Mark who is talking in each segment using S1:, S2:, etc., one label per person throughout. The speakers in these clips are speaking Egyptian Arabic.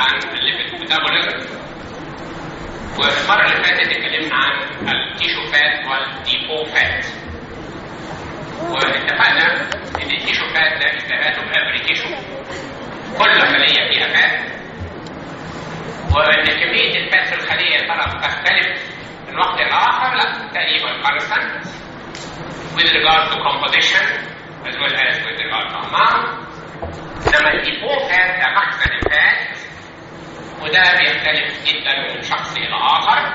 S1: عن الليبيد ميتابوليزم والمره اللي فاتت اتكلمنا عن التيشو فات والديبو فات واتفقنا ان التيشو فات ده اجتهاده بافري تيشو كل خليه فيها فات وان كميه الفات في الخليه يا ترى بتختلف من وقت لاخر لا تقريبا constant with regard to composition as well as with regard to amount انما الديبو فات ده مخزن الفات وده بيختلف جدا من شخص الى اخر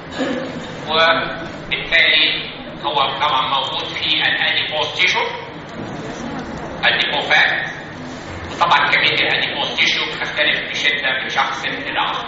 S1: وبالتالي هو طبعا موجود في الاديبوز تيشو الديبوفات وطبعا كميه الاديبوز تيشو بتختلف بشده من شخص الى اخر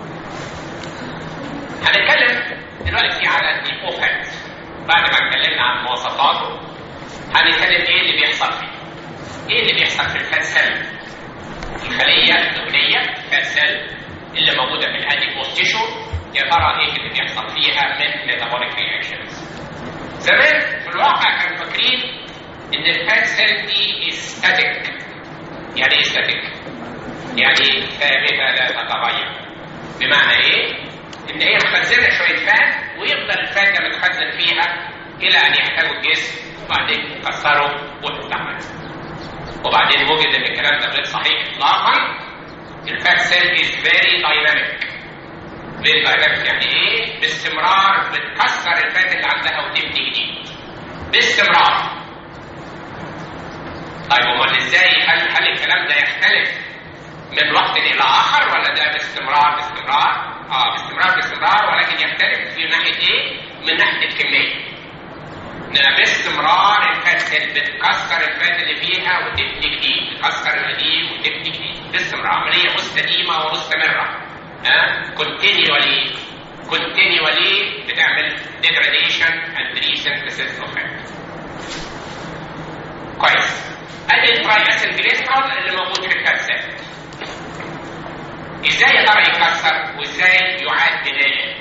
S1: هنتكلم دلوقتي على الديبوفات بعد ما اتكلمنا عن مواصفاته هنتكلم ايه اللي بيحصل فيه ايه اللي بيحصل في الفات سيل الخليه الدهنيه الفات سيل اللي موجوده في الاديبوز تيشو يا ترى ايه اللي بيحصل فيها من ميتابوليك رياكشنز زمان في الواقع كانوا فاكرين ان الفات سيل دي ستاتيك يعني ايه ستاتيك يعني ثابته لا تتغير بمعنى ايه ان هي مخزنه شويه فات ويفضل الفات ده متخزن فيها الى ان يحتاجه الجسم وبعدين يكسره وتستعمل وبعدين وجد ان الكلام ده غير صحيح اطلاقا الفات سيل از فيري دايناميك فيري دايناميك يعني ايه؟ باستمرار بتكسر الفات اللي عندها وتبني جديد باستمرار طيب امال ازاي هل هل الكلام ده يختلف من وقت الى اخر ولا ده باستمرار باستمرار؟ اه باستمرار باستمرار ولكن يختلف في ناحيه ايه؟ من ناحيه الكميه انها باستمرار الفات سيل بتكسر الفات اللي فيها وتبني جديد تكسر القديم وتبني جديد باستمرار عمليه مستديمه ومستمره ها continually continually بتعمل degradation and resynthesis of fat كويس ادي التراياسين جليسترول اللي موجود في الفات سيل ازاي يا ترى يكسر وازاي يعاد بناء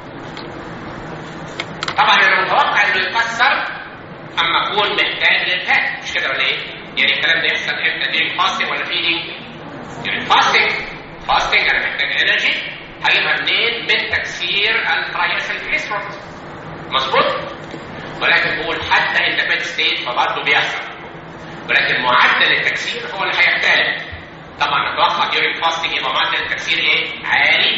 S1: طبعا انا متوقع انه يكسر اما اكون محتاج للفات مش كده ولا ايه؟ يعني الكلام ده يحصل امتى ديرينج فاستنج ولا فيدنج؟ ديرينج فاستنج فاستنج انا محتاج انرجي هجيبها منين؟ من تكسير التراياسين جليسرول مظبوط؟ ولكن بقول حتى ان ذا ستيت فبرضه بيحصل ولكن معدل التكسير هو اللي هيختلف طبعا اتوقع ديورنج فاستنج يبقى معدل التكسير ايه؟ عالي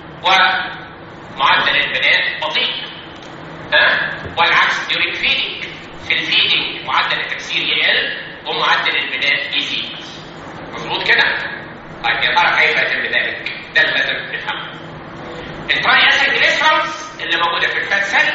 S1: ومعدل البناء بطيء ها؟ والعكس ديورنج فيدنج في الفيدنج معدل التكسير يقل ومعدل البناء يزيد مظبوط كده؟ طيب يا ترى كيف يتم ذلك؟ ده اللي لازم نفهمه. التراي اسيد جليسرولز اللي موجوده في الفات سيل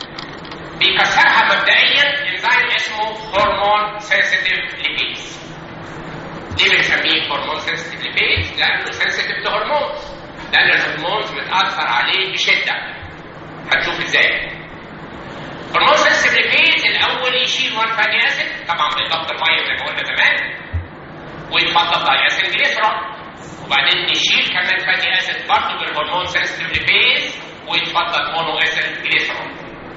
S1: بيكسرها مبدئيا انزيم اسمه هرمون سنسيتيف ليبيز. ليه بنسميه هرمون سنسيتيف ليبيز؟ لانه سنسيتيف لهرمونز. لان الهرمونز بتاثر عليه بشده. هتشوف ازاي. هرمون سنسيتيف ليبيز الاول يشيل 1 فاتي اسيد طبعا بيضغط الميه زي ما قلنا زمان ويتفضل داياسين جليسرول وبعدين نشيل كمان فاتي اسيد برضه بالهرمون سنسيتيف ليبيز ويتفضل مونو اسيد جليسرول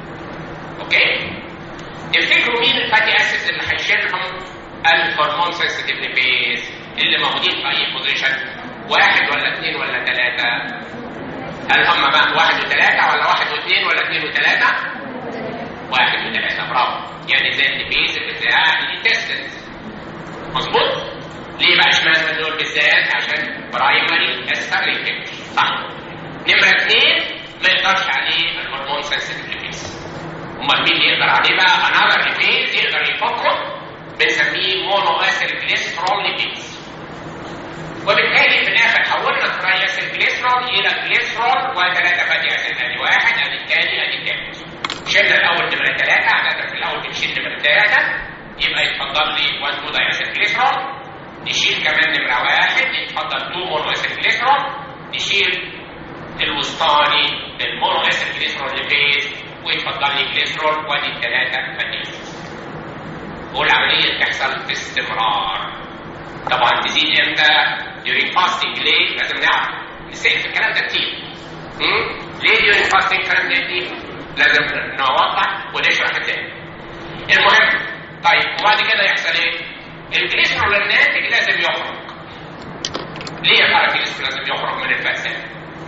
S1: اوكي تفتكروا مين الفاتي اسيد اللي هيشيلهم الهرمون سنسيتيف ليبيز اللي موجودين في اي بوزيشن واحد ولا اثنين ولا ثلاثة هل هم بقى واحد وثلاثة ولا واحد واثنين ولا اثنين وثلاثة واحد وثلاثة برافو يعني زي الليبيز بتاع الانتستنز مظبوط ليه بقى اشمعنى دول بالذات عشان برايمري استابليكيشن صح نمره اثنين ما يقدرش عليه الهرمون سنسيتيف ليبيز امال مين اللي يقدر عليه بقى انذر ليبيز يقدر يفكه بنسميه مونو اسيد جليسرول ليبيز وبالتالي في الاخر حولنا التراياسيل جليسرول الى جليسرول وثلاثه فاتي اسيد ادي واحد ادي الثاني ادي الثالث شلنا الاول نمره ثلاثه عاده في الاول بنشيل نمره ثلاثه يبقى يتفضل لي 1 2 داياسيل جليسرول نشيل كمان نمرة واحد يتفضل 2 مونو اسيد جليسرول نشيل الوسطاني المونو اسيد جليسرول لبيز ويتفضل لي جليسرول وادي الثلاثة فانيس والعملية بتحصل باستمرار طبعا تزيد امتى؟ during fasting ليه؟ لازم نعرف نسيت الكلام ده كتير م? ليه during fasting الكلام ده كتير؟ لازم نوضح ونشرح تاني المهم طيب وبعد كده يحصل ايه؟ الجليسرول الناتج لازم يخرج ليه يا ترى الجليسرول لازم يخرج من الفات سيل؟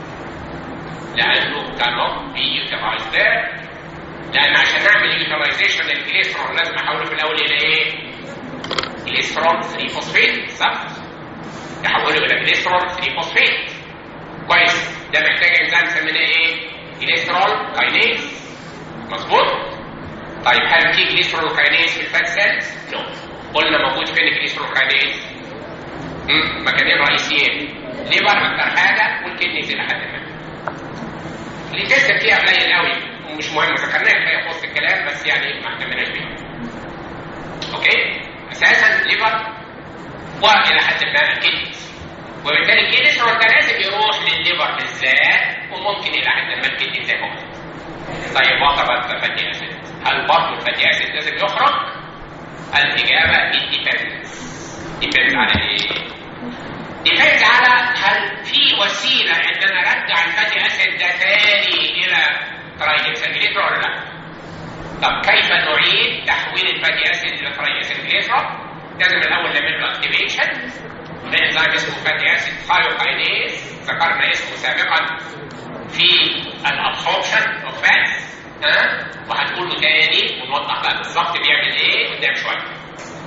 S1: لانه cannot be utilized there لان عشان نعمل يوتيلايزيشن للجليسرول لازم احوله في الاول الى ايه؟ جليسرول 3 فوسفيت صح؟ يحوله الى جليسرول 3 فوسفيت كويس ده محتاج انزيم سميناه ايه؟ جليسرول كاينيز مظبوط؟ طيب هل في جليسرول كاينيز في الفات سيلز؟ نو قلنا موجود فين الجليسرول كاينيز؟ مكانين رئيسيين ليبر اكتر حاجه والكدنيز الى حد ما اللي تسلم فيها قليل قوي ومش مهم ذكرناها هي في وسط الكلام بس يعني ما اهتمناش بيها اوكي اساسا ليبر والى حد ما الكدنيز وبالتالي الجليسرول ده لازم يروح للليبر بالذات وممكن الى حد ما الكدني زي ما قلت طيب وطبعا الفاتي اسيد هل برضه الفاتي اسيد لازم يخرج؟ الاجابه ديبندز ديبندز على ايه؟ ديبندز على هل في وسيله ان انا ارجع الفاتي اسيد ده تاني الى ترايجليسيريد ولا لا؟ طب كيف نعيد تحويل الفاتي اسيد الى ترايجليسيريد لازم الاول نعمل له اكتيفيشن انزيم اسمه فاتي اسيد ثايوكاينيز ذكرنا اسمه سابقا في الابسوربشن اوف فاتس ها وهنقوله تاني ونوضح بقى بالظبط بيعمل ايه قدام شويه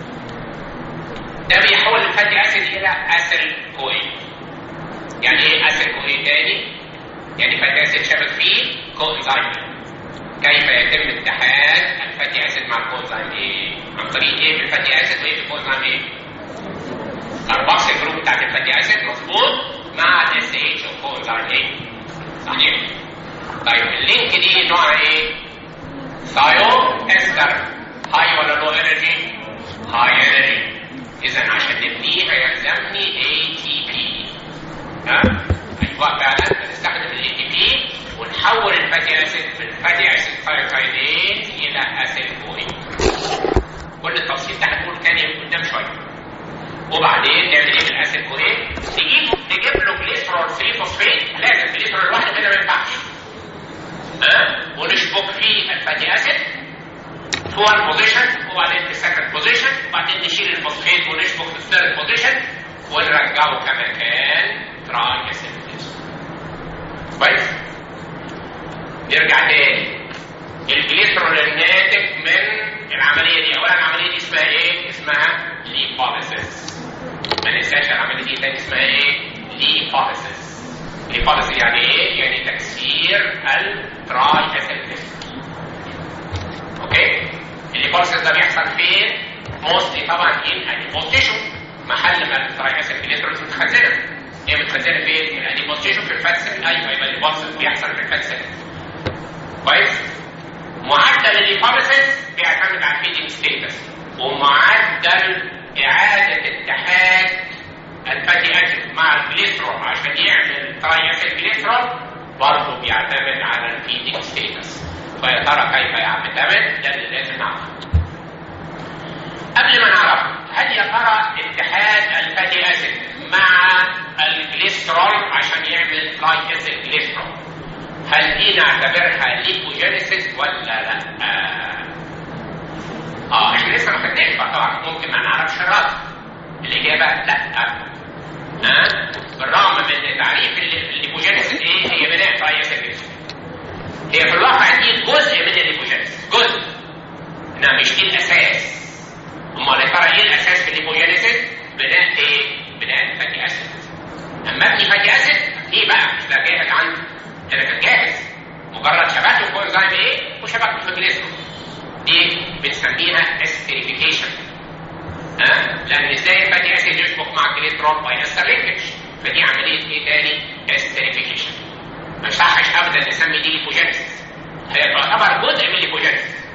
S1: ده بيحول الفاتي اسيد الى اسيل كوين يعني ايه اسيل كوين تاني يعني فاتي اسيد شبك فيه كوانزيم كيف يتم اتحاد الفاتي اسيد مع الكوانزيم ايه عن طريق ايه في الفاتي اسيد وايه في الكوانزيم ايه الارباكسل جروب بتاعت الفاتي اسيد مظبوط مع الاس اتش اوف كوانزيم ايه صحيح طيب اللينك دي نوعها ايه ثايو استر هاي ولا لو انرجي هاي انرجي اذا عشان نبنيها يلزمني اي تي بي ها ايوه فعلا بنستخدم الاي تي بي ونحول الفاتي اسيد من فاتي اسيد ثايوكاينيز الى اسيد كوين كل التفصيل ده هنقول تاني قدام شويه وبعدين نعمل ايه بالاسيد كوين نجيب نجيب له جليسرول 3 فوسفيت لازم جليسرول لوحده كده ما ينفعش ها ونشبك فيه الفاتي اسيد في 1 بوزيشن وبعدين في السكند بوزيشن وبعدين نشيل الفوسفيت ونشبك في الثيرد بوزيشن ونرجعه كما كان تراي اسيد كويس نرجع تاني الجليسرول الناتج من العمليه دي اولا العمليه دي اسمها ايه؟ اسمها ليبوليسيس ما ننساش العمليه دي تاني اسمها ايه؟ ليبوليسيس ليبوليسيس يعني ايه؟ يعني تكسير التراي اسيد اوكي؟ الليبوليسيس ده بيحصل فين؟ موستلي طبعا ان اديبوز تيشو محل ما التراي اسيد جليسرول متخزنه هي متخزنه فين؟ في الاديبوز تيشو في الفات سيل ايوه يبقى الليبوليسيس بيحصل في الفات سيل كويس؟ معدل الليبوليسيس بيعتمد على الفيدنج ستيتس ومعدل إعادة اتحاد الفاتي أسيد مع الجليسرول عشان يعمل تراي أسيد جليسرول برضه بيعتمد على الفيدنج ستيتس فيا ترى كيف يعتمد ده اللي لازم نعرفه قبل ما نعرف هل يا ترى اتحاد الفاتي أسيد مع الجليسرول عشان يعمل تراي أسيد جليسرول هل دي نعتبرها ليبوجينيسيس ولا لا؟ آه, اه احنا لسه ما خدناش بقى طبعا ممكن ما نعرفش الرد. الاجابه لا. ها؟ بالرغم من تعريف الليبوجينيسيس ايه؟ هي بناء ترايسيس هي في الواقع دي جزء من الليبوجينيسيس، جزء. انها مش دي الاساس. امال يا ترى ايه الاساس في الليبوجينيسيس؟ بناء ايه؟ بناء الفاتي اسيد. اما ابني فاتي اسيد ايه بقى؟ مش ده جاهز عندي. انا كان جاهز مجرد شبكته في انزيم ايه وشبكته في جليسرول دي بنسميها استريفيكيشن ها لان ازاي الفاتي اسيد يشبك مع الجليسرول باي استرلينكج فدي عمليه ايه تاني استريفيكيشن ما يصحش ابدا نسمي دي ليبوجينيسيس هي تعتبر جزء من الليبوجينيسيس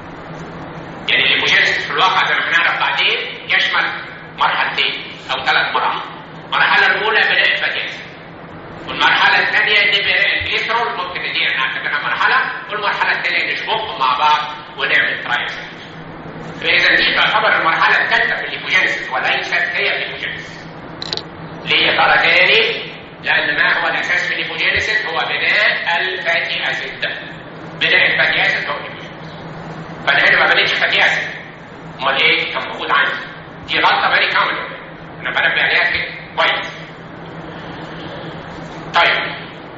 S1: يعني الليبوجينيسيس في الواقع زي ما هنعرف بعدين يشمل مرحلتين او ثلاث مراحل المرحله الاولى بناء الفاتي اسيد والمرحلة الثانية نبقى الجليسرول ممكن دي نعتبرها مرحلة والمرحلة الثانية نشبكهم مع بعض ونعمل ترايسل. فإذا دي تعتبر المرحلة الثالثة في الليبوجينيسيس وليست هي الليبوجينيسيس. ليه يا ترى تاني؟ لأن ما هو الأساس في الليبوجينيسيس هو بناء الفاتي أسيد. بناء الفاتي أسيد هو الليبوجينيسيس. فأنا هنا ما بنيتش فاتي أسيد. أمال إيه؟ كان موجود عندي. دي غلطة فيري كومن. أنا بنبه عليها كده كويس. طيب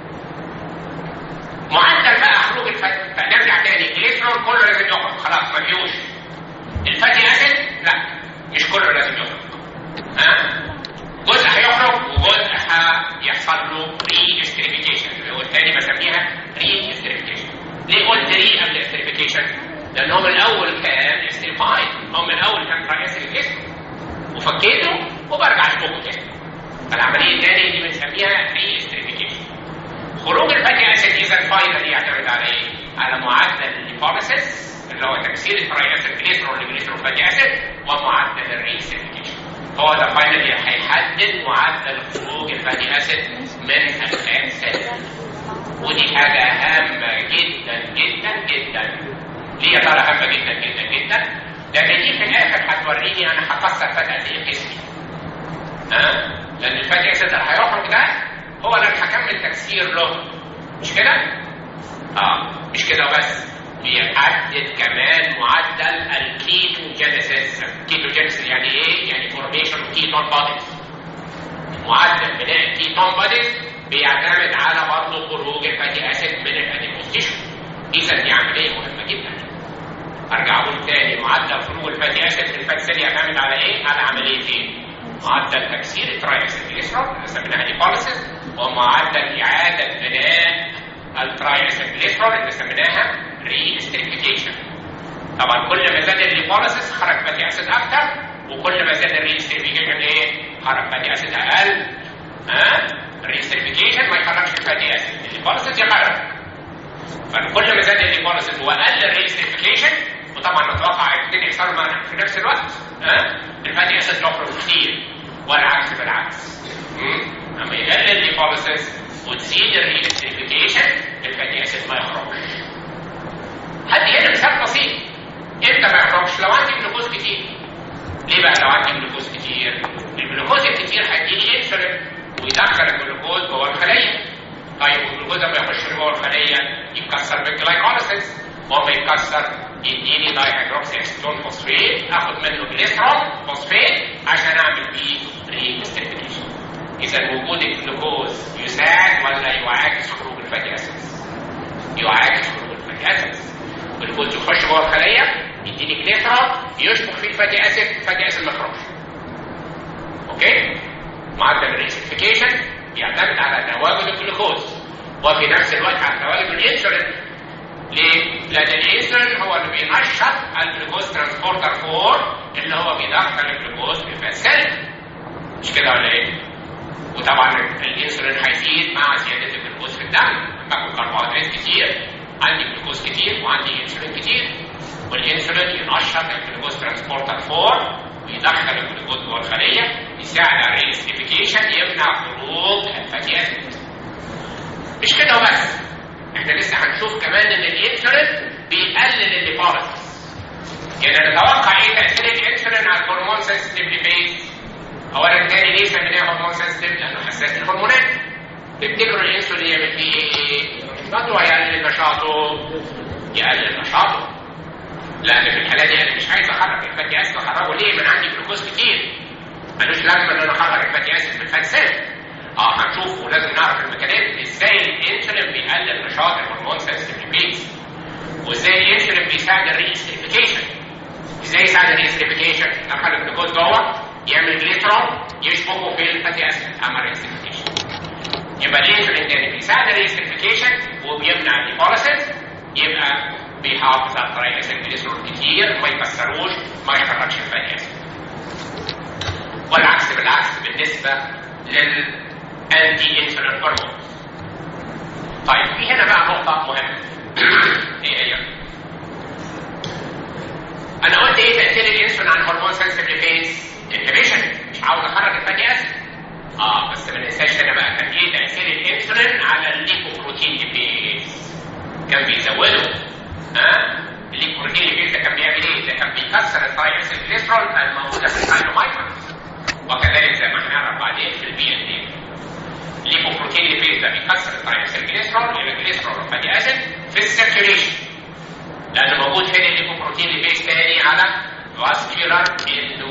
S1: معدل بقى خروج الفاتي فنرجع تاني الجليسرول كله لازم يخرج خلاص ما فيهوش الفاتي اسيد لا مش كله لازم يخرج ها جزء هيخرج وجزء هيحصل له ري استريفيكيشن اللي هو الثاني بسميها ري استريفيكيشن ليه قلت ري قبل استريفيكيشن؟ لان هو من الاول كان استريفايد هو من الاول كان رئيس الجسم وفكيته وبرجع اشبكه تاني فالعمليه الثانيه دي بنسميها ري استريفيكيشن خروج الفاتي اسيد اذا فاينل يعتمد على ايه؟ على معدل الليبوليسيس اللي هو تكسير الفري اسيد جليسرول لجليسرول فاتي اسيد ومعدل الري استريفيكيشن هو ده فاينلي هيحدد معدل خروج الفاتي اسيد من الفات سيل ودي حاجه هامه جدا جدا جدا ليه يا ترى هامه جدا جدا جدا لان دي في الاخر هتوريني انا هكسر فات قد ايه جسمي ها لان الفاتي اسيد اللي هيخرج ده هو اللي هكمل تكسير له مش كده؟ اه مش كده بس بيحدد كمان معدل الكيتوجينيسيس الكيتوجينيسيس يعني ايه؟ يعني فورميشن كيتون بوديز معدل بناء الكيتون بوديز بيعتمد على برضه خروج الفاتي اسيد من الاديبوز تيشو اذا دي عمليه مهمه جدا ارجع اقول تاني معدل خروج الفاتي اسيد من الفات سيل يعتمد على ايه؟ على عمليتين معدل تكسير الترايسيد جليسرول سميناها ديبوليسيس ومعدل اعاده بناء الترايسيد جليسرول اللي سميناها ري استريفيكيشن طبعا كل ما زاد الليبوليسيس خرج فاتي اسيد اكتر وكل ما زاد الري استريفيكيشن ايه؟ خرج فاتي اسيد اقل ها؟ الري استريفيكيشن ما يخرجش الفاتي اسيد الليبوليسيس يخرج فكل ما زاد الليبوليسيس واقل الري استريفيكيشن وطبعا نتوقع الاثنين يحصلوا في نفس الوقت ها؟ الفاتي اسيد يخرج كتير والعكس بالعكس اما يقلل الليبوليسيس وتزيد الري استريفيكيشن الفاتي اسيد ما يخرجش هدي هنا مثال بسيط امتى ما يخرجش لو عندي جلوكوز كتير ليه بقى لو عندي جلوكوز كتير الجلوكوز الكتير هيديني انسولين ويدخل الجلوكوز جوه الخليه طيب والجلوكوز لما يخش جوه الخليه يتكسر بالجلايكوليسيس وما يتكسر يديني دايهيدروكسي اسيتون فوسفيت اخد منه جليسرول فوسفيت عشان اعمل بيه ري استريفيكيشن اذا وجود الجلوكوز يساعد ولا يعاكس خروج الفاتي اسيدز يعاكس خروج الفاتي اسيدز الجلوكوز يخش جوه الخليه يديني جليسرول يشبك فيه الفاتي اسيد الفاتي اسيد ما يخرجش اوكي معدل الريسيفيكيشن بيعتمد على تواجد الجلوكوز وفي نفس الوقت على تواجد الانسولين ليه؟ لأن الانسولين هو اللي بينشط الجلوكوز ترانسبورتر 4 اللي هو بيدخل الجلوكوز في السيل مش كده ولا ايه؟ وطبعا الانسولين هيزيد مع زياده الجلوكوز في الدم باكل كربوهيدرات كتير عندي جلوكوز كتير وعندي انسولين كتير والانسولين ينشط الجلوكوز ترانسبورتر 4 ويدخل الجلوكوز جوه الخليه يساعد على الريستيفيكيشن يمنع خروج الفاتي اسيد مش كده وبس احنا لسه هنشوف كمان ان الانسولين بيقلل الليبارس يعني نتوقع ايه تاثير الانسولين على الهرمون سنسيتيف ليبيز اولا تاني ليه سميناه هرمون سنسيتيف لانه حساس للهرمونات تفتكروا الانسولين يعمل فيه ايه؟ برضه هيقلل نشاطه يقلل نشاطه لان في الحاله دي انا مش عايز اخرج الفاتي اسيد اخرجه ليه؟ من عندي جلوكوز كتير ملوش لازمه ان انا اخرج الفاتي اسيد من الفات سيل اه هنشوف ولازم نعرف الميكانيزم ازاي الانسولين بيقلل نشاط الهرمون سنسيتيف ليبيز وازاي الانسولين بيساعد الريستريفيكيشن ازاي يساعد الريستريفيكيشن دخل الجلوكوز جوه يعمل جليترول يشبكه في الفاتي اسيد عمل ريستريفيكيشن يبقى الانسولين تاني بيساعد الريستريفيكيشن وبيمنع الليبوليسيس يبقى بيحافظ على التراي اسيد جليسرول كتير ما يكسروش ما يخرجش الفاتي اسيد والعكس بالعكس بالنسبه للانتي انسولين هرمون طيب في هنا بقى نقطه مهمه ايه هي انا قلت ايه تاثير الانسولين على الهرمون سنسيتيف ليبيز انهبيشن مش عاوز اخرج الفاتي اسيد اه بس ما ننساش هنا بقى كان ايه تاثير الانسولين على الليكوبروتين ليبيز كان بيزوده ها آه؟ الليكوبروتين ليبيز ده كان بيعمل ايه؟ ده كان بيكسر الترايسيل جليسرول الموجوده في الكاينومايكرونز وكذلك زي ما هنعرف بعدين في البي ان دي الليبوبروتين ليبيز ده بيكسر الترايسيل جليسرول الى جليسرول وفاتي اسيد في السيركيوليشن لانه موجود فين الليبوبروتين ليبيز تاني على فاسكيولار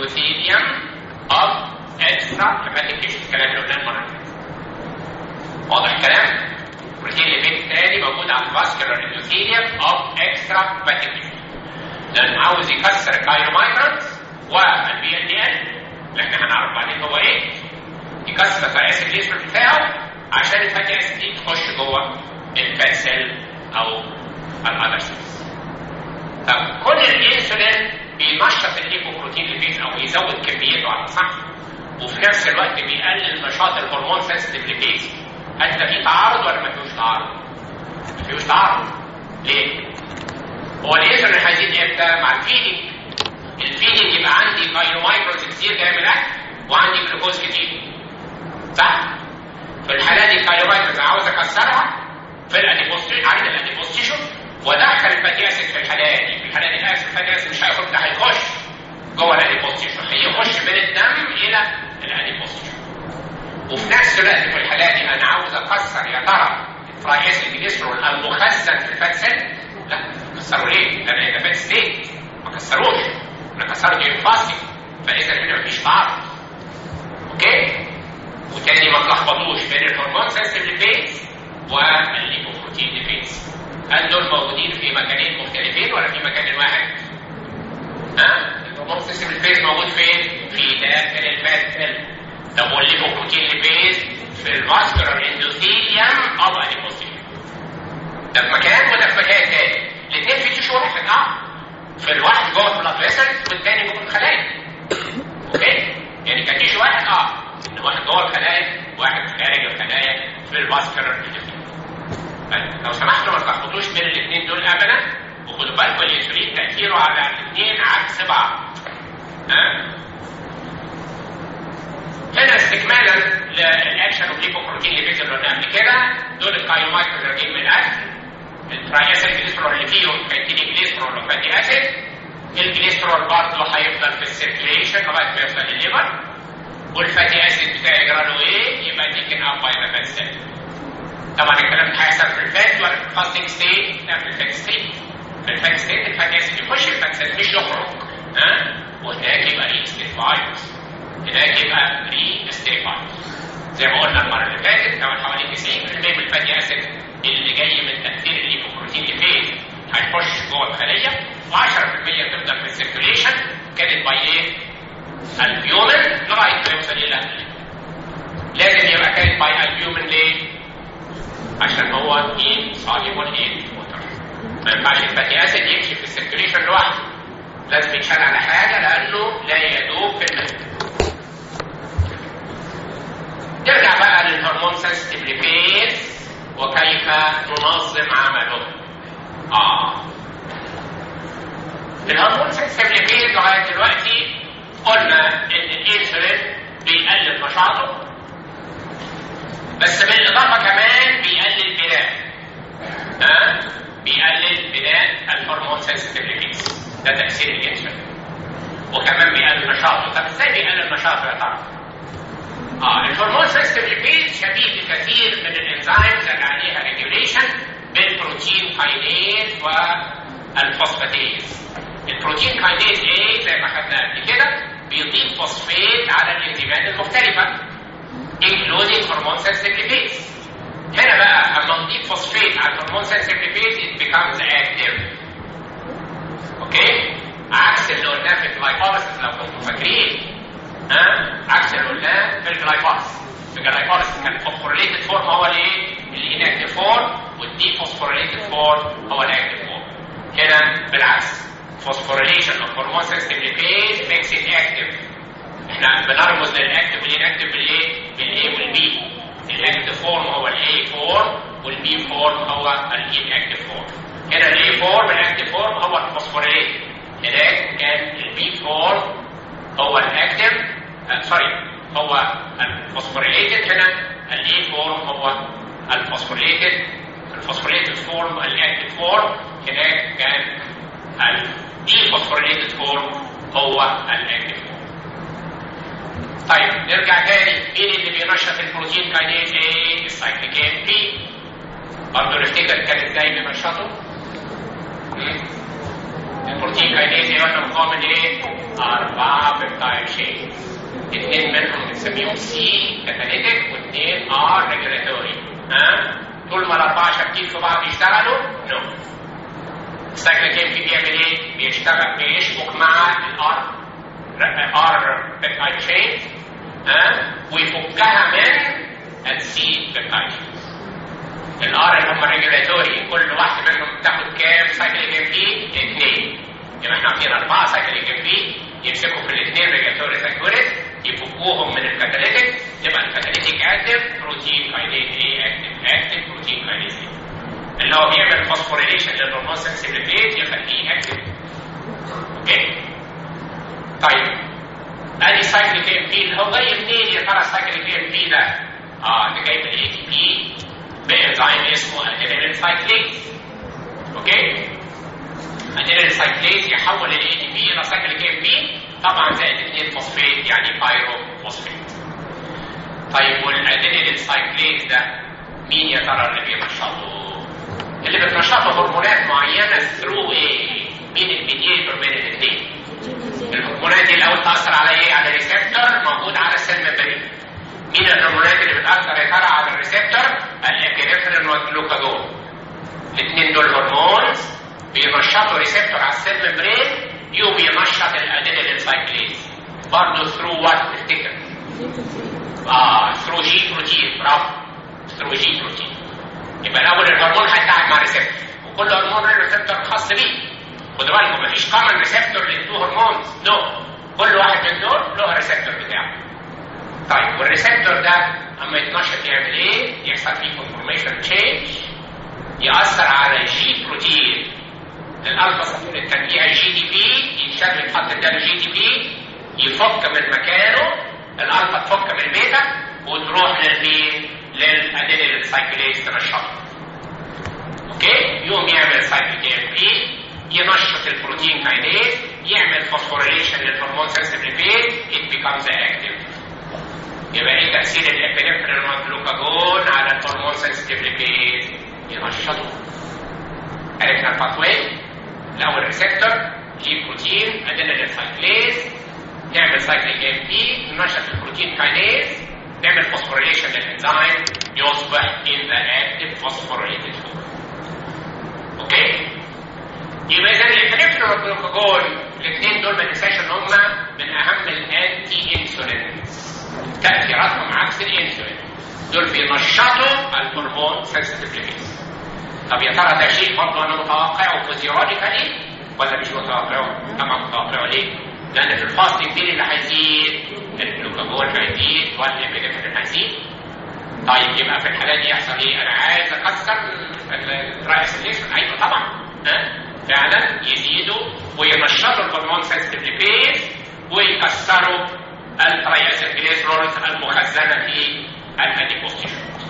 S1: اندوثيليوم اوف اكسترا هيباتيك الكلام اللي قلناه المره اللي واضح الكلام؟ بروتين ليبيد تاني موجود على الفاسكولار اندوثيليوم اوف اكسترا فاتيك لانه عاوز يكسر الكايرومايكرونز والبي ال دي ال اللي احنا هنعرف بعدين هو ايه يكسر الاسيد ليسبر بتاعه عشان الفاتي اسيد دي تخش جوه الفات سيل او الاذر سيلز طب كل الانسولين بينشط الليبوبروتين ليبيز او يزود كميته على صح وفي نفس الوقت بيقلل نشاط الهرمون سنسيتيف ليبيز هل ده في تعارض ولا ما فيهوش تعارض؟ ما فيهوش تعارض ليه؟ هو الانسولين هيزيد امتى؟ مع الفيدنج الفيدنج يبقى عندي كايرومايكروز كتير جايه من الاكل وعندي جلوكوز كتير صح؟ في الحالة دي الكايرومايكروز عاوز اكسرها في الاديبوستيشن عند الاديبوستيشن وادخل الفاتي اسيد في الحالة دي في الحالة دي الاسيد الفاتي اسيد مش هيخرج ده هيخش جوه الاديبوستيشن هيخش من الدم الى الاديبوستيشن وفي نفس الوقت في الحالة دي انا عاوز اكسر يا ترى التراي اسيد جليسرول المخزن في الفات سيل لا كسروا ليه؟ ده انا فات ستيت ما كسروش انا كسرت الفاستنج فاذا هنا مفيش تعارض اوكي وتاني ما تلخبطوش بين الهرمون سنسيتيف ليبيز والليبوبروتين ليبيز هل دول موجودين في مكانين مختلفين ولا في مكان واحد؟ ها؟ الهرمون سنسيتيف ليبيز موجود فين؟ في داخل الفات سيل طب والليبوبروتين ليبيز في الفاسكولار اندوثيليوم او اديبوثيليوم ده في مكان وده في مكان تاني الاثنين في تيشو واحد اه في الواحد جوه البلاد فيسلز والتاني جوه الخلايا اوكي يعني كتيش واحد اه ان واحد جوه الخلايا واحد خارج الخلايا في الفاسكولار اندوثيليوم لو سمحتوا ما تلخبطوش بين الاثنين دول ابدا وخدوا بالكم الانسولين تاثيره على الاثنين عكس بعض ها هنا استكمالا للاكشن اوف ليبوبروتين ليبيز اللي قلنا قبل كده دول الكايومايكروز راجعين من الاكل التراياسيل جليسرول اللي فيهم كانتيني جليسرول وفاتي اسيد الجليسرول برضه هيفضل في السيركيليشن لغايه ما يوصل للليفر والفاتي اسيد بتاعي يجرى له ايه؟ يبقى تيكن اب باي ذا فات سيل طبعا الكلام ده هيحصل في الفات ولا في الفاستنج ستيت؟ لا في الفات ستيت في الفات ستيت الفاتي اسيد يخش الفات سيل مش يخرج ها؟ وهناك يبقى ري ستيفايد هناك يبقى ري ستيفايد زي ما قلنا المره اللي فاتت كمان حوالي 90% من الفاتي اسيد اللي جاي من تاثير الليبوبروتين لفين هيخش جوه الخليه و10% تفضل في السيركيوليشن كانت باي ايه؟ البيومن لغايه ما يوصل الى لازم يبقى كانت باي البيومن ليه؟ عشان هو ايه سوليبل ايه ووتر ما ينفعش الفاتي اسيد يمشي في السيركيوليشن لوحده لازم يتشال على حاجه لانه لا يدوب في الماء نرجع بقى للهرمون سنسيتيف ليبيز وكيف ننظم عمله اه الهرمون سنسيتيف ليبيز لغايه دلوقتي قلنا ان الانسولين بيقلل نشاطه بس بالاضافه كمان بيقلل بناء ها أه؟ بيقلل بناء الهرمون سنسيتيف ليبيز ده تاثير الانسولين وكمان بيقلل نشاطه طب ازاي بيقلل نشاطه يا ترى؟ اه الهرمون سيستم ليبيد شبيه بكثير من الانزيمز اللي عليها ريجوليشن بالبروتين كاينيز والفوسفاتيز البروتين كاينيز ايه زي ما خدنا قبل كده بيضيف فوسفات على الانزيمات المختلفه including هرمون سيستم ليبيد هنا بقى اما نضيف فوسفات على الهرمون سيستم ليبيد it becomes active اوكي عكس اللي قلناه في الجلايكوليسيس لو كنتم فاكرين ها عكس اللي قلناه في الجلايكوليس في الجلايكوليس كان الفوسفوريليتد فورم هو الايه؟ الانكتيف فورم والدي فوسفوريليتد فورم هو الاكتيف فورم هنا بالعكس فوسفوريليشن اوف هرمون سيستم ليبيز ميكس ات اكتيف احنا بنرمز للاكتيف والانكتيف بالايه؟ بالاي والبي الاكتيف فورم هو الاي فورم والبي فورم هو الانكتيف فورم هنا الاي فورم الاكتيف فورم هو الفوسفوريليتد هناك كان البي فورم هو الاكتف سوري هو الفوسفوريليتد هنا الاي فورم هو الفوسفوريليتد الفوسفوريليتد فورم الاكتف فورم هناك كان الدي فوسفوريليتد فورم هو الاكتف فورم طيب نرجع تاني مين اللي بينشط البروتين كاينيز ايه السايكليك ام بي برضه نفتكر كان ازاي بينشطه البروتين كاينيز ايه واحنا مقام ايه أربعة بيبتايد شين اثنين منهم بنسميهم سي كاتاليتيك واثنين ار ريجولاتوري ها طول ما الاربعه شابكين في بعض يشتغلوا نو السايكليك ام بي بيعمل ايه؟ بيشتغل بيشبك مع الار ار بيبتايد تشين ها ويفكها من السي بيبتايد الار اللي هم ريجولاتوري كل واحد منهم بتاخد كام سايكليك ام بي؟ اثنين يبقى احنا عارفين اربعه سايكليك ام بي يمسكوا في الاثنين ريجولاتوري سايكوريت يفكوهم من الكاتاليتيك يبقى الكاتاليتيك اكتف بروتين كاينيز ايه اكتف اكتف بروتين كاينيز ايه اللي هو بيعمل فوسفوريليشن للهرمون سنسيبيليتي يخليه اكتف اوكي طيب ادي سايكليك ام بي اللي هو جاي منين يا ترى السايكليك ام بي ده؟ اه ده جاي من الاي تي بي بانزيم اسمه ادينيل سايكليز اوكي ادينيل سايكليز يحول الاي تي بي الى سايكليك ام بي طبعا زائد 2 فوسفيت يعني بايرو فوسفيت طيب والادينيل سايكليز ده مين يا ترى اللي بينشطه؟ اللي بتنشطه هرمونات معينه ثرو ايه؟ مين الميديتور بين الاثنين؟ الهرمونات دي الاول تاثر على ايه؟ على ريسبتور موجود على السيل ممبرين. مين الهرمونات اللي بتاثر يا ترى على الريسبتور؟ الابينفرين والجلوكاجون. الاثنين دول هرمونز بينشطوا ريسبتور على السيل ممبرين يوم ينشط الادينيل سايكليز. برضه ثرو وات تفتكر؟ اه ثرو جي بروتين برافو ثرو جي بروتين. يبقى الاول الهرمون هيتعامل مع ريسبتور وكل هرمون له ريسبتور خاص بيه. خدوا بالكم مفيش كومن ريسبتور للتو هرمونز نو no. كل واحد من دول له الريسبتور بتاعه طيب والريسبتور ده اما يتنشط يعمل ايه؟ يحصل فيه كونفورميشن تشينج يأثر على جي بروتين الالفا صفور التنبيه جي دي بي ينشغل يتحط ده جي دي بي يفك من مكانه الالفا تفك من البيتا وتروح للمين؟ للادينيل سايكليز تنشطه اوكي؟ يوم يعمل سايكليك ام بي ينشط البروتين كاينيز يعمل فوسفوريليشن للهرمون سنسيتيف ليبيد it becomes active يبقى ايه تاثير الابنفرين والجلوكاجون على الهرمون سنسيتيف ليبيد ينشطه عرفنا الباثوي الاول ريسبتور جي بروتين ادينيل سايكليز نعمل سايكليك ام بي ننشط البروتين كاينيز نعمل فوسفوريليشن للانزيم يصبح in the active phosphorylated form اوكي يبقى اذا الابنفرين والجلوكاجون الاثنين دول ما ننساش ان هم من اهم الانتي انسولينز تاثيراتهم عكس الانسولين دول بينشطوا الهرمون سنسيتيف طب يا ترى ده شيء برضه انا متوقعه فيزيولوجيكالي ولا مش متوقعه؟ طبعا متوقعه ليه؟ لان في الفاستنج دي اللي هيزيد الجلوكاجون هيزيد والابنفرين هيزيد طيب يبقى في الحالة دي يحصل ايه؟ انا عايز اكسر الترايسليشن ايوه طبعا ها؟ فعلا يزيدوا وينشطوا الهرمون سنسيتيف ليبيز ويكسروا الترايسلجليسرولز المخزنه في الاديبوس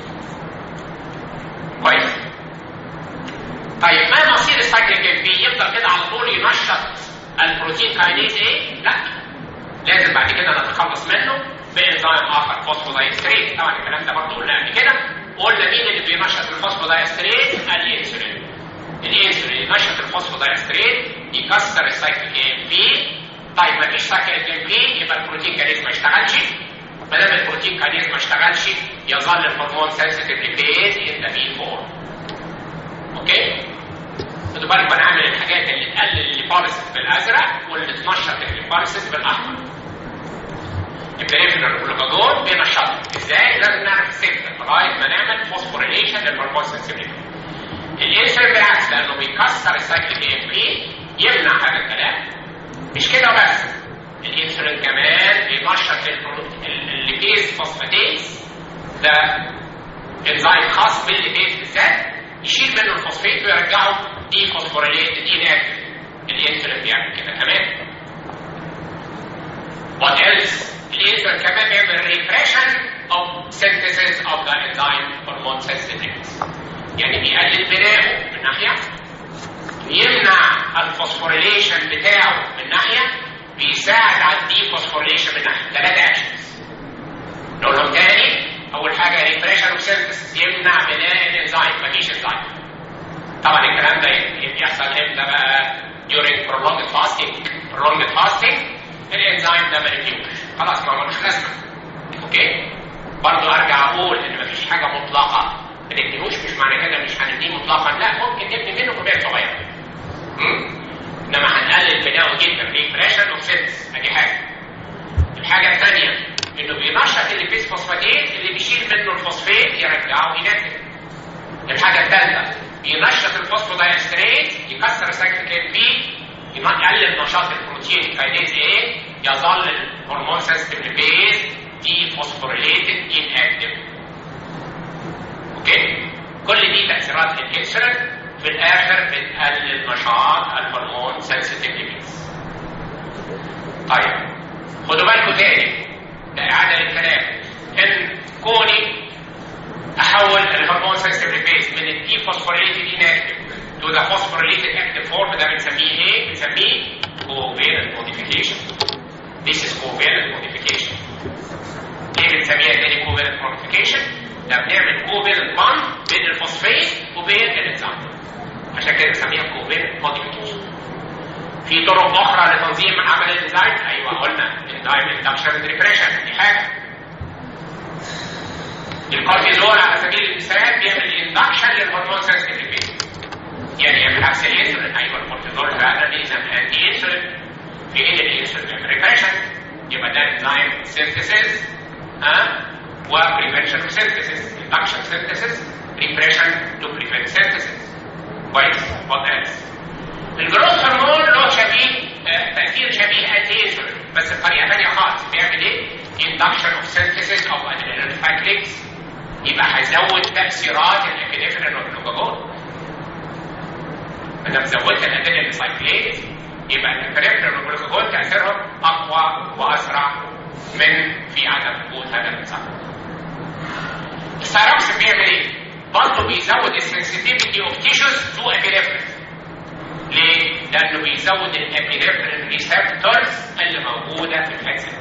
S1: كويس طيب ما مصير السايكليك ام بي يفضل كده على طول ينشط البروتين كاينيز ايه؟ لا لازم بعد كده نتخلص منه بانزيم اخر فوسفودايستريت طبعا الكلام ده برضه قلناه قبل كده وقلنا مين اللي بينشط الفوسفودايستريت؟ الانسولين الانسولين ينشط الفوسفودايستريت يكسر السايكليك ام بي طيب ما فيش سايكليك ام بي يبقى البروتين كانيز ما اشتغلش ما دام البروتين كانيز ما اشتغلش يظل الهرمون سنسيتيف ليبيز ان ذا بي فورم اوكي خدوا بالكم انا عامل الحاجات اللي تقلل الليباريسيس بالازرق واللي تنشط الليباريسيس بالاحمر البريفرال والجلوكاجون بينشطوا ازاي؟ لازم نعرف السكه لغايه ما نعمل فوسفوريليشن للهرمون سنسيتيف الانسولين بالعكس لانه بيكسر السايكليك ام بي يمنع هذا الكلام مش كده بس الانسولين كمان بينشط الليبيز فوسفاتيز ده انزيم خاص بالليبيز بالذات يشيل منه الفوسفات ويرجعه دي فوسفوريليت دي ناكتف الانسولين بيعمل كده كمان وات ايلس الانسولين كمان بيعمل ريفريشن of synthesis of the enzyme hormone sensitivities يعني بيقلل بنائه من ناحيه يمنع الفوسفوريليشن بتاعه من ناحيه بيساعد على الدي فوسفوريليشن من ناحيه ثلاثه اكشنز نقولهم تاني اول حاجه ريفريشن اوف سينثيسيس يمنع بناء الانزيم مفيش انزيم طبعا الكلام ده يحصل امتى بقى during prolonged fasting prolonged fasting الانزيم ده ما ينفعش خلاص ما ملوش لازمه اوكي برضه ارجع اقول ان مفيش حاجه مطلقه ما نديهوش مش معنى كده مش هنديه مطلقا لا ممكن نبني منه كميات صغيره مم؟ انما هنقلل بناؤه جدا ريفريشن اوف سيلز ادي حاجه الحاجه الثانيه انه بينشط الليبيز فوسفاتيز اللي بيشيل منه الفوسفات يرجعه ينكد الحاجه الثالثه بينشط الفوسفودايستريت يكسر السايكليك بي يقلل نشاط البروتين كاينيز ايه يظل الهرمون سيستم ليبيز دي فوسفوريليتد ان اكتف اوكي كل دي تاثيرات الانسولين في الاخر بتقلل نشاط الهرمون سنسيتيف ليبيز طيب خدوا بالكم تاني ده اعاده للكلام ان كوني احول الهرمون سنسيتيف ليبيز من الدي فوسفوريليتد اناكتيف تو ذا فوسفوريليتد اكتيف فورم ده بنسميه ايه؟ بنسميه covalent modification. This is covalent modification. ليه بنسميها تاني covalent modification؟ ده بنعمل covalent bond بين الفوسفات وبين الانزيم. عشان كده بنسميها covalent modification. في طرق اخرى لتنظيم عمل الانزيم ايوه قلنا انزيم اندكشن ريبريشن دي حاجه الكورتيزول على سبيل المثال بيعمل اندكشن للهرمون سنسيتيف يعني يعمل عكس الانسولين ايوه الكورتيزول فعلا بيزن انتي انسولين في ان الانسولين بيعمل ريبريشن يبقى ده انزيم سينثيسيس ها وبريفنشن اوف سينثيسيس اندكشن سينثيسيس ريبريشن تو بريفنت سينثيسيس كويس وات ايلس الجروث هرمون له شبيه آه، تاثير شبيه انتي انسولين بس بطريقه ثانيه خالص بيعمل ايه؟ induction of synthesis of adrenaline cyclics يبقى هيزود تاثيرات الابنفرين والجلوكاجون ما دام زودت الادرينال سايكليت يبقى الابنفرين والجلوكاجون تاثيرهم اقوى واسرع من في عدم وجود هذا الانزيم السيروكس بيعمل ايه؟ برضه بيزود السنسيتيفيتي اوف تيشوز تو ابنفرين ليه؟ لأنه بيزود الابنفرين ريسبتورز اللي موجودة في الجسم.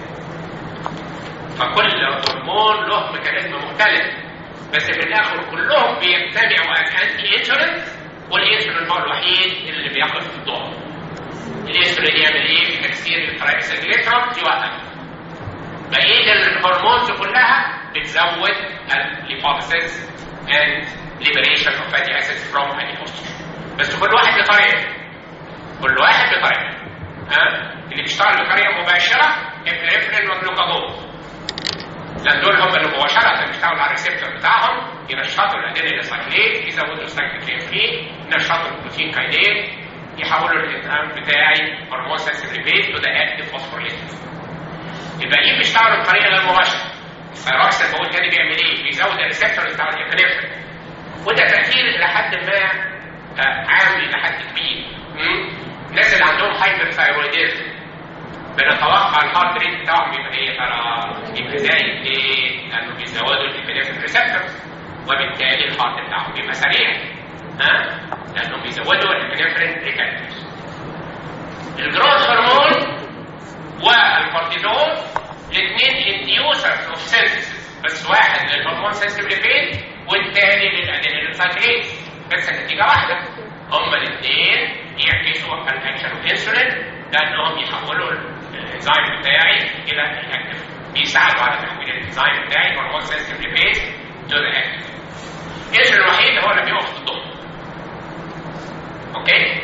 S1: فكل هرمون له ميكانيزم مختلف بس في الآخر كلهم بيجتمعوا أنتي انسولين والانسولين هو الوحيد اللي بيقف في الضوء. الانسولين يعمل ايه في تكسير الترايسيكليترون يوقف. بقية الهرمونز كلها بتزود الليبوبسيس and liberation of fatty acids from adipose بس كل واحد بطريقه كل واحد بطريقه ها اللي بيشتغل بطريقه مباشره ابنفرين والجلوكاجون لان دول هم اللي مباشره بيشتغلوا على الريسبتور بتاعهم ينشطوا الادينين سايكليت يزودوا السايكليت فري ينشطوا البروتين كاينيت يحولوا الانزيم بتاعي هرمون سنسيتيفيت تو ذا اكتيف فوسفوريليتد الباقيين بيشتغلوا بطريقه غير مباشره الثيروكسين بقول تاني بيعمل ايه؟ بيزود الريسبتور بتاع الابنفرين وده تاثير الى حد ما عام الى حد كبير الناس اللي عندهم هايبر ثايرويديزم بنتوقع الهارت ريت بتاعهم يبقى ايه ترى يبقى زايد ليه؟ لانه بيزودوا الابنفرين ريسبتورز وبالتالي الهارت بتاعهم بيبقى سريع ها؟ لانهم بيزودوا الابنفرين ريسبتورز الجروث هرمون والكورتيزول الاثنين انديوسرز اوف سينثيسيس بس واحد للهرمون سنسيتيف ليبيد والثاني للادينين سايكليت بس النتيجه واحده هما الاثنين يعكسوا الاكشن الانسولين لانهم يحولوا الانزيم بتاعي الى الاكتف بيساعدوا على تحويل الانزيم بتاعي هرمون سنسيتيف ليبيد تو الاكتف الانسولين الوحيد هو اللي بيقف في الضوء اوكي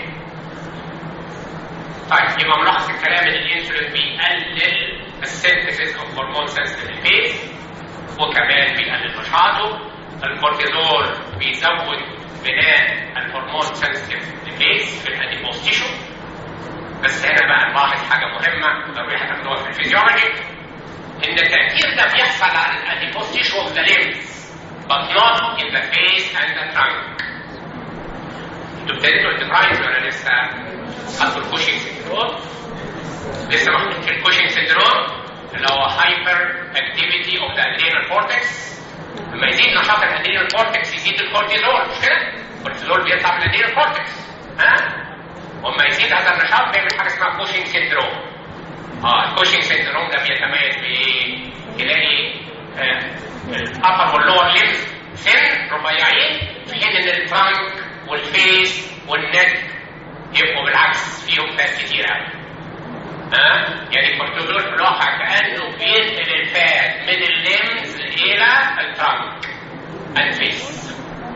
S1: طيب يبقى ملخص الكلام ان الانسولين بيقلل السنتسيس اوف هرمون سنسيتيف ليبيد وكمان بيقلل نشاطه الكورتيزول بيزود بناء الهرمون سنسيتيف ليبيز في الاديبوز تيشو بس هنا بقى نلاحظ حاجه مهمه ضروري هتاخدوها في الفيزيولوجي ان التاثير ده بيحصل على الاديبوز تيشو اوف ذا limbs but not in the face and the trunk انتوا ابتديتوا انترايز ولا لسه خدتوا الكوشنج سندروم لسه ما خدتوش الكوشنج سندروم اللي هو هايبر اكتيفيتي اوف ذا ادرينال كورتكس لما يزيد نشاط الادرينال كورتكس يزيد الكورتيزول مش كده؟ الكورتيزول بيطلع من الادرينال كورتكس ها؟ وما يزيد هذا النشاط بيعمل حاجه اسمها كوشنج سندروم اه الكوشنج سندروم ده بيتميز بايه؟ تلاقي الابر واللور ليمف سن رفيعين في حين ان الترانك والفيس والنك يبقوا بالعكس فيهم فات كتير قوي ها يعني الكورتيزول في الواقع كانه بينقل الفات من الليمز الى الترانك الفيس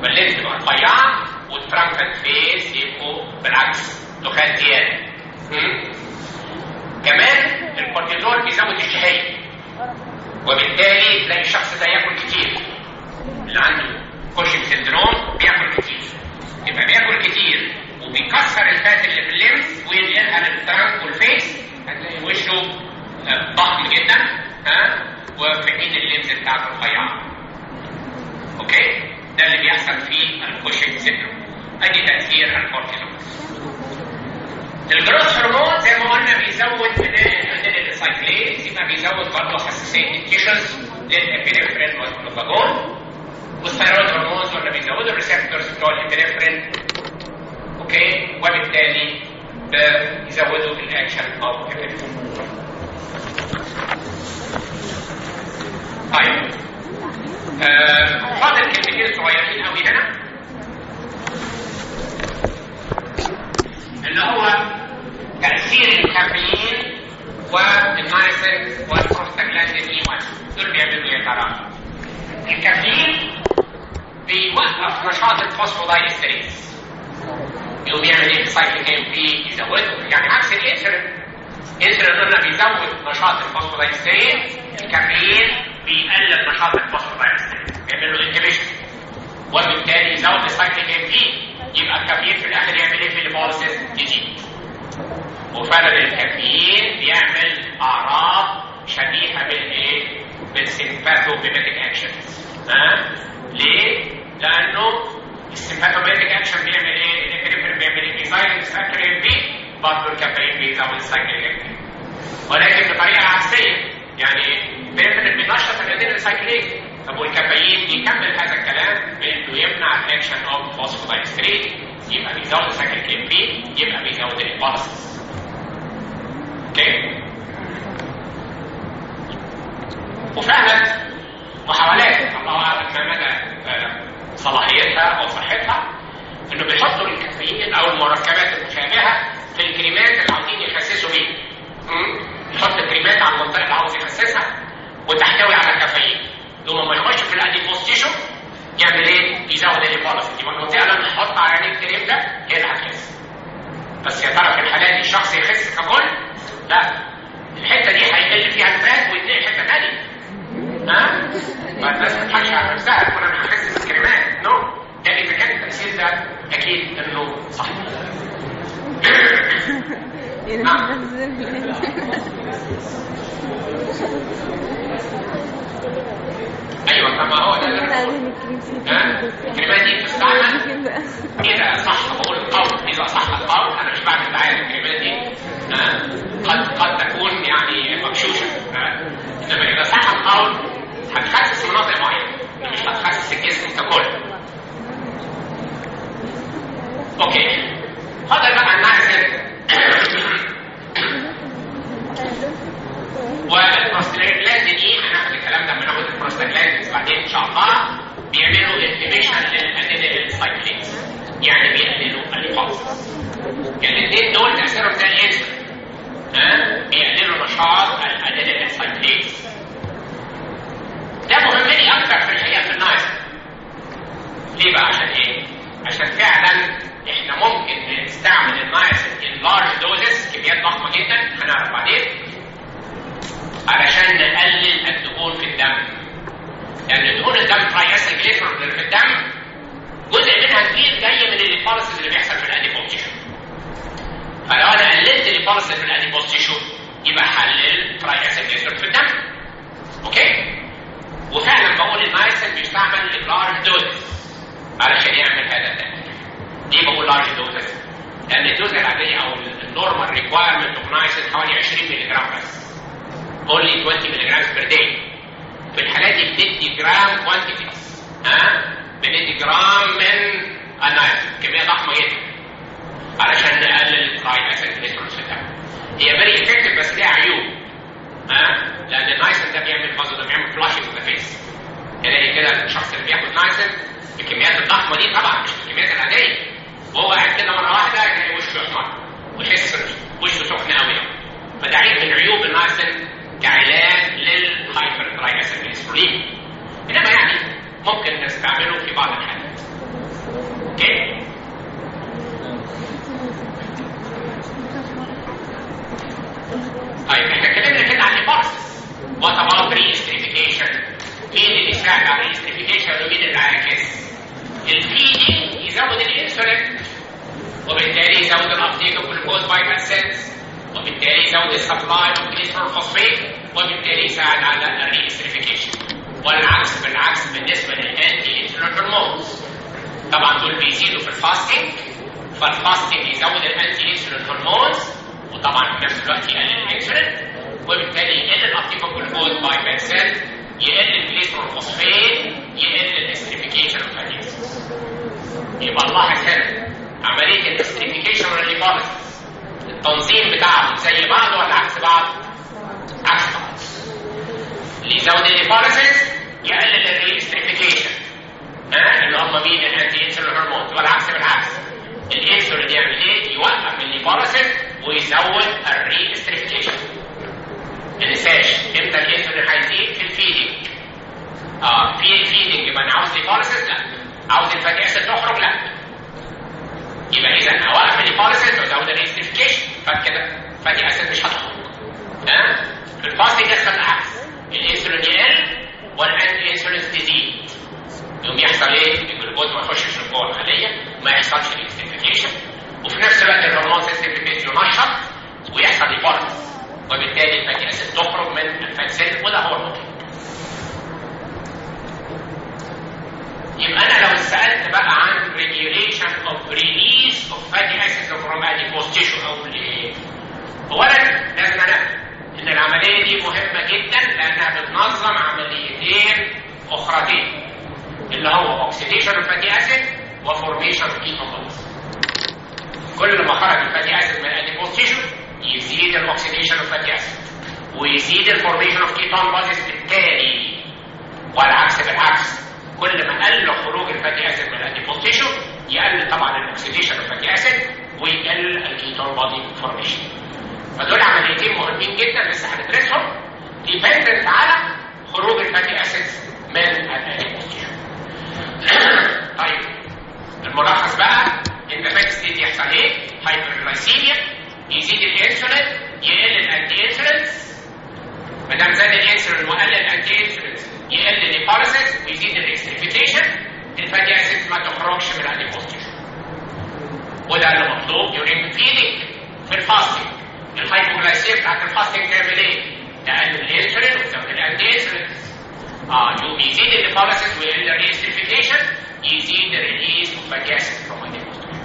S1: فاللينز تبقى رفيعه والترانكت فيس يبقوا بالعكس دخان زياده مم؟ كمان الكورتيزول بيزود الشهيه وبالتالي تلاقي الشخص ده ياكل كتير اللي عنده كوشن سندروم بياكل كتير يبقى بياكل كتير وبيكسر الفات اللي في الليمف وينقلها للترانك والفيس هتلاقي وشه آه، ضخم جدا ها وفي حين الليمف بتاعته رفيعه اوكي ده اللي بيحصل في الكوشن سندروم ادي تاثير الكورتيزول الجروث هرمون زي ما قلنا بيزود من السايكليز يبقى بيزود برضه حساسيه التيشوز للابينفرين والجلوكاجون والثيرويد هرمونز ولا بيزودوا الريسبتورز بتوع الابينفرين اوكي وبالتالي بيزودوا الاكشن اوف الابينفرين طيب آه، فاضل كلمتين صغيرين قوي هنا اللي هو تأثير الكافيين والنايسين والبروستاجلاندين اي 1 دول بيعملوا ايه يا ترى؟ الكافيين بيوقف نشاط الفوسفودايستريز يقوم يعمل ايه في سايكليك ام بي يزوده يعني عكس الانسولين الانسولين قلنا بيزود نشاط الفوسفودايستريز الكافيين بيقلل نشاط الفوسفودايستريز بيعمل له انهبيشن وبالتالي يزود السايكليك ام بي يبقى الكافيين في الاخر يعمل ايه في الليبوليسيس يزيد وفعلا الكافيين بيعمل اعراض شبيهه بالايه؟ بالسيمباثوميمتيك اكشنز ها؟ ليه؟ لانه السيمباثوميمتيك اكشن بيعمل ايه؟ الابريفرين بيعمل ايه؟ بيسايلنس فاكتور ام بي برضه الكافيين بيزود السايكليك ام بي ولكن بطريقه عكسيه يعني الابريفرين بينشط الادرينال سايكليك طب والكافيين بيكمل هذا الكلام بانه يمنع الاكشن اوف فوسفودايستريت يبقى بيزود السايكليك ام بي يبقى بيزود البارسس اوكي وفعلا محاولات الله اعلم ما مدى آه، صلاحيتها او صحتها انه بيحطوا الكافيين او المركبات المشابهه في الكريمات اللي عاوزين يخسسوا بيها مم؟ يحط كريمات على المنطقه اللي عاوز يخسسها وتحتوي على كافيين يوم ما يخش في الاديبوس تيشو يعمل ايه؟ يزود الهيبوليسيس يبقى المنطقه اللي هنحط عليها الكريم ده هي اللي هتخس بس يا ترى في الحالات دي الشخص يخس ككل؟ لا الحته دي هيقل فيها الفات ويتنقل حته ثانيه ها؟ فالناس ما تضحكش على نفسها تقول انا هخس بالكريمات نو ده اذا كان التاثير ده اكيد انه صحيح نعم ايوه طب ما هو ده اللي أنا بقوله. ها؟ الكريمات دي بتستعمل إذا صح بقول القول إذا صح القول أنا مش بعمل دعاية للكلمات دي ها؟ قد قد تكون يعني مغشوشة ها؟ إنما إذا صح القول هتخسس مناطق معينة مش هتخسس الجسم ككل أوكي فاضل بقى النايسن والبروستاجلاندين ايه هناخد الكلام ده لما ناخد البروستاجلاندين بعدين ان شاء الله بيعملوا انهبيشن للادينيل سايكليز يعني بيقللوا البلس الاثنين دول تاثيرهم زي الانسولين ها بيقللوا نشاط الادينيل سايكليز ده مهم لي اكتر في الحقيقه في النايس ليه بقى عشان ايه؟ عشان فعلا احنا ممكن نستعمل النايس ان لارج دوزز كميات ضخمه جدا هنعرف بعدين علشان نقلل الدهون في الدم لان دهون الدم ترايس الجليسرول اللي في الدم جزء منها كبير جاي من الليبوليسيس اللي بيحصل في الاديبوز فلو انا قللت الليبوليسيس في الاديبوز تيشو يبقى هقلل ترايس الجليسرول في الدم اوكي وفعلا بقول النايسن بيستعمل لارج دوز علشان يعمل هذا التأثير ليه بقول لارج دوز لان الدوز العاديه او النورمال ريكوايرمنت اوف نايسن حوالي 20 مللي جرام بس only 20 ملغ per day في الحالات دي بندي جرام كوانتيتيز ها بندي جرام من النايس كميه ضخمه جدا علشان نقلل التراي اسيد كوليسترول في الدم هي فيري افكتيف بس ليها عيوب ها لان النايسن ده بيعمل فازو ده بيعمل فلاشنج في الفيس تلاقي كده الشخص اللي بياخد نايسن بالكميات الضخمه دي طبعا مش الكميات العاديه وهو قاعد كده مره واحده يلاقي وشه احمر ويحس وشه سخن قوي فده عيب من عيوب النايسن كعلاج للهايبر ترايجاسيميليسبرولين انما يعني ممكن نستعمله في بعض الحالات اوكي طيب احنا اتكلمنا كده عن البارس وات اباوت ري استريفيكيشن مين اللي بيساعد على الاستريفيكيشن ومين اللي عاكس الفيدنج يزود الانسولين وبالتالي يزود الابتيك اوف جلوكوز باي سيلز وبالتالي يزود السبلاي اوف جليسرول فوسفيت وبالتالي يساعد على الري استريفيكيشن والعكس بالعكس بالنسبه للانتي انسولين هرمونز طبعا دول بيزيدوا في الفاستنج فالفاستنج يزود الانتي انسولين هرمونز وطبعا في نفس الوقت يقلل الانسولين وبالتالي يقل الابتيك اوف جلوكوز باي فات سيل يقل الجليسرول فوسفيت يقل الاستريفيكيشن اوف فاتي يبقى نلاحظ هنا عمليه الاستريفيكيشن والليبوليسيس التنظيم بتاعهم زي بعض ولا عكس بعض؟ عكس بعض اللي يزود الليبوليسيس يقلل الريستريفيكيشن ها اللي هم مين الانتي انسولين هرمونز والعكس بالعكس الانسولين يعمل ايه؟ يوقف الليبوليسيس ويزود الريستريفيكيشن ما ننساش امتى الانسولين هيزيد في الفيدنج اه في الفيدنج يبقى انا عاوز ليبوليسيس لا عاوز الفاتي اسيد تخرج لا يبقى اذا اوقف الليبوليسيس وازود الريستريفيكيشن فكده فاتي اسيد مش هتخرج ها في الفاستنج يحصل العكس الانسولين يقل والانتي انسولين تزيد يقوم يحصل ايه؟ الجلوكوز ما يخشش جوه الخليه ما يحصلش الاكستنفيكيشن وفي نفس الوقت الهرمون سيستم ينشط ويحصل ليبوليسيس وبالتالي الفاتي اسيد تخرج من الفات سيل وده هو المطلوب يبقى انا لو سالت بقى عن regulation of release of fatty acids from adipose tissue اقول ايه؟ اولا لازم نفهم ان العمليه دي مهمه جدا لانها بتنظم عمليتين اخرتين اللي هو اوكسيديشن الفاتي اسيد وفورميشن كيتون كل ما خرج الفاتي اسيد من الاديبوز تيشو يزيد الاكسيديشن الفاتي اسيد ويزيد الفورميشن اوف كيتون بوديز بالتالي والعكس بالعكس كل ما قل خروج الفاتي اسيد من الاديبوز تيشو يقل طبعا الاكسيديشن الفاتي اسيد ويقل الكيتون بودي فورميشن فدول عمليتين مهمين جدا لسه هندرسهم ديبندنت على خروج الفاتي اسيدز من الاديبوز طيب الملخص بقى ان فات ستيت يحصل ايه؟ هايبرجلايسيميا يزيد الانسولين يقل الانتي انسولينز ما دام زاد الانسولين وقل الانتي انسولينز يقل الليبوليسيس ويزيد الاكستريفيكيشن الفاتي اسيدز ما تخرجش من الاديبوز وده اللي مطلوب يورين فيدنج في الفاستنج الهايبوغلايسيميا بتاعت الفاستنج تعمل ايه؟ تقلل الانسولين وتزود الانتي انسولينز اه يقوم يزيد الليبوليسيس ويقل الريستريفيكيشن يزيد الريليز اوف فاتي اسيد فروم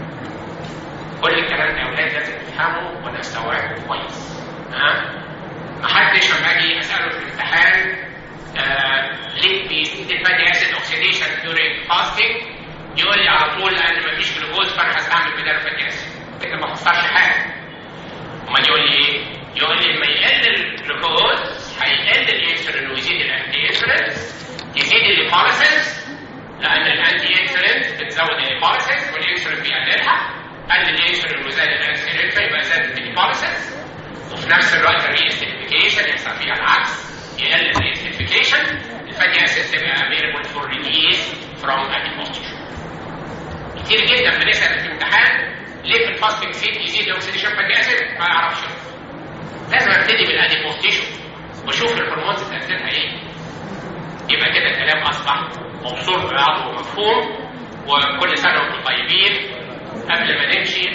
S1: كل الكلام ده يا اولاد لازم تفهمه ونستوعبه كويس ها محدش لما اجي اساله في الامتحان آه ليه بيزيد الفاتي اسيد اوكسيديشن ديورينج فاستنج يقول لي على طول لان مفيش جلوكوز فانا هستعمل بدال الفاتي اسيد كده ما خسرش حاجه امال يقول لي ايه؟ يقول لي لما يقل الجلوكوز هيقل الانسولين ويزيد الانتي انسولين يزيد الليبوليسيس لان الانتي انسولين بتزود الليبوليسيس والانسولين بيقللها قل الانسولين وزاد الانسولين يبقى زادت الليبوليسيس وفي نفس الوقت الريستيفيكيشن يحصل فيها العكس يقل الريستيفيكيشن الفاتي اسيد تبقى افيلبل فور ريليز فروم adipose كتير جدا بنسال في الامتحان ليه في الفاستنج فيد يزيد الاكسيديشن فاتي اسيد ما يعرفش لازم ابتدي بالاديبوز تيشو واشوف الهرمونز تاثيرها ايه يبقى كده الكلام اصبح موصول ببعضه ومفهوم وكل سنه وانتم طيبين قبل ما نمشي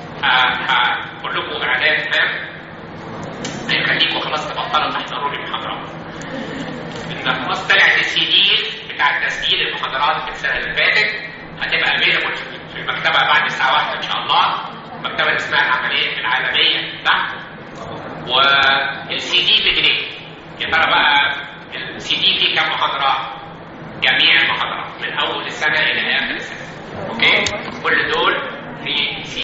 S1: هقول لكم اعلان هام هيخليكم خلاص تبطلوا تحضروا لي المحاضرات ان خلاص طلعت السي دي بتاع تسجيل المحاضرات في السنه اللي فاتت هتبقى افيلبل في المكتبه بعد الساعه 1 ان شاء الله المكتبه اللي اسمها العمليه العالميه تحت والسي دي بجنيه يا ترى بقى السي دي فيه كام محاضرات؟ جميع المحاضرات من اول السنه الى اخر السنه اوكي كل دول في سي